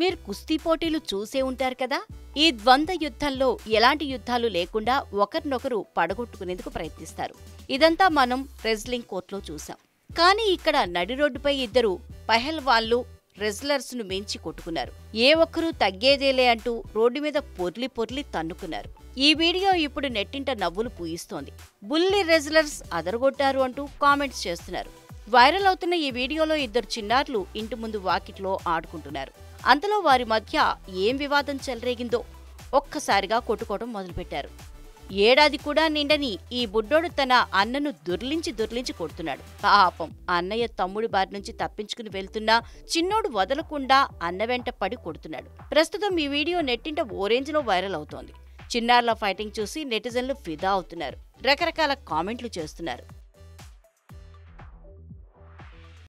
మీరు కుస్తీ పోటీలు చూసే ఉంటారు కదా ఈ ద్వంద్వ యుద్ధంలో ఎలాంటి యుద్ధాలు లేకుండా ఒకరినొకరు పడగొట్టుకునేందుకు ప్రయత్నిస్తారు ఇదంతా మనం రెజ్లింగ్ కోర్టులో చూసాం కానీ ఇక్కడ నడి రోడ్డుపై ఇద్దరు పహల్వాన్లు రెజ్లర్స్ ను మించి కొట్టుకున్నారు ఏ ఒక్కరూ తగ్గేదేలే అంటూ రోడ్డు మీద పొర్లి పొర్లి తన్నుకున్నారు ఈ వీడియో ఇప్పుడు నెట్టింట నవ్వులు పూయిస్తోంది బుల్లి రెజ్లర్స్ అదరగొట్టారు అంటూ కామెంట్స్ చేస్తున్నారు వైరల్ అవుతున్న ఈ వీడియోలో ఇద్దరు చిన్నారులు ఇంటి ముందు వాకిట్లో ఆడుకుంటున్నారు అంతలో వారి మధ్య ఏం వివాదం చెలరేగిందో ఒక్కసారిగా కొట్టుకోవడం మొదలుపెట్టారు ఏడాది కూడా నిండని ఈ బుడ్డోడు తన అన్నను దుర్లించి దుర్లించి కొడుతున్నాడు పాపం అన్నయ్య తమ్ముడి బారి నుంచి తప్పించుకుని వెళ్తున్నా చిన్నోడు వదలకుండా అన్న వెంట పడి కొడుతున్నాడు ప్రస్తుతం ఈ వీడియో నెట్టింట ఓరేంజ్లో వైరల్ అవుతోంది చిన్నారుల ఫైటింగ్ చూసి నెటిజన్లు ఫిదా అవుతున్నారు రకరకాల కామెంట్లు చేస్తున్నారు